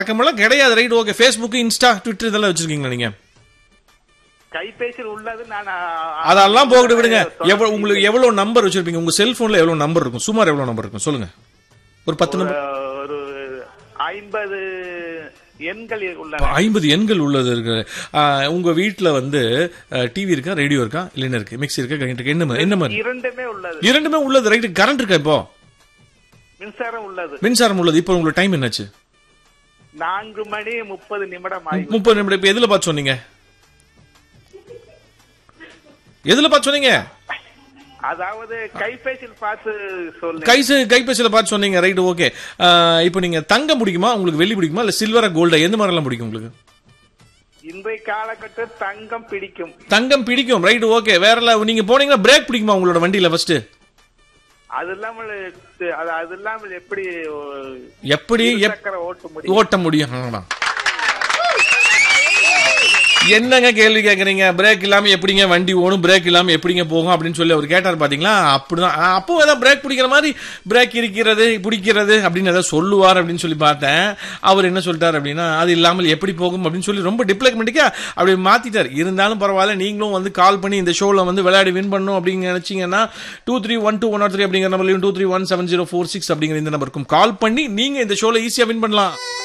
பழக்கமெல்லாம் கிடையாது right okay Facebook Insta Twitter இதெல்லாம் வச்சிருக்கீங்களா நீங்க கைபேசியில் உள்ளது நான் ஆ, அதெல்லாம் போட்டு விடுங்க தொடர்பு எவ்வளவு உங்களுக்கு எவ்வளவு நம்பர் வச்சிருப்பீங்க உங்க செல்போன்ல எவ்வளவு நம்பர் இருக்கும் சுமார் எவ்வளவு நம்பர் இருக்கும் சொல்லுங்க ஒரு பத்து நம்பர் ஒரு ஐம்பது எண்கள் உள்ளன ஐம்பது எண்கள் உள்ளது இருக்கு ஆஹ், உங்க வீட்ல வந்து டிவி இருக்கா ரேடியோ இருக்கா இல்ல என்ன இருக்கு மிக்ஸி இருக்கா கிரைண்டர் இருக்கா என்ன மாதிரி- என்ன மாதிரி இரண்டுமே உள்ளது இரண்டுமே உள்ளது ரைட் கரண்ட் இருக்கா இப்போ மின்சாரம் உள்ளது மின்சாரம் உள்ளது இப்போ உங்களுக்கு டைம் என்னாச்சு நான்கு மணி முப்பது நிமிடம் ஆகி முப்பது நிமிடம் இப்ப எதுல பார்த்து சொன்னீங்க எதுல பார்த்து சொன்னீங்க அதாவது கைபேசியில் பார்த்து சொல்லுங்க கைசு கைபேசியில பார்த்து சொன்னீங்க ரைட் ஓகே இப்போ நீங்க தங்கம் பிடிக்குமா உங்களுக்கு வெள்ளி பிடிக்குமா இல்ல சில்வரா கோல்டா எந்த மாதிரி எல்லாம் பிடிக்கும் உங்களுக்கு இன்றைய காலகட்ட தங்கம் பிடிக்கும் தங்கம் பிடிக்கும் ரைட் ஓகே வேற இல்ல நீங்க போனீங்கன்னா பிரேக் பிடிக்குமா உங்களோட வண்டியில ஃபர்ஸ்ட் அது இல்லாமல் அது அது இல்லாமல் எப்படி ஒரு எப்படி எப்- சக்கர ஓட்ட முடியும் ஓட்ட முடியும் ஆமா. என்னங்க கேள்வி கேக்குறீங்க பிரேக் இல்லாம எப்படிங்க வண்டி ஓடும் பிரேக் இல்லாம எப்படிங்க போகும் அப்படின்னு சொல்லி அவர் கேட்டார் பாத்தீங்களா அப்படிதான் ஆ, அப்போ ஏதாவது பிரேக் பிடிக்கிற மாதிரி பிரேக் இருக்கிறது பிடிக்கிறது அப்படின்னு ஏதாவது சொல்லுவார் அப்படின்னு சொல்லி பார்த்தேன் அவர் என்ன சொல்லிட்டார் அப்படின்னா அது இல்லாமல் எப்படி போகும் அப்படின்னு சொல்லி ரொம்ப டிப்ளமெண்ட்டிக்கா அப்படி மாத்திட்டார் இருந்தாலும் பரவாயில்ல நீங்களும் வந்து கால் பண்ணி இந்த ஷோல வந்து விளையாடி வின் பண்ணும் அப்படின்னு நினைச்சீங்கன்னா two three one two one three அப்படிங்கிற நம்பர்லையும் two three one seven zero four six அப்படிங்கிற இந்த நம்பருக்கும் கால் பண்ணி நீங்க இந்த ஷோல ஈஸியா வின் பண்ணலாம்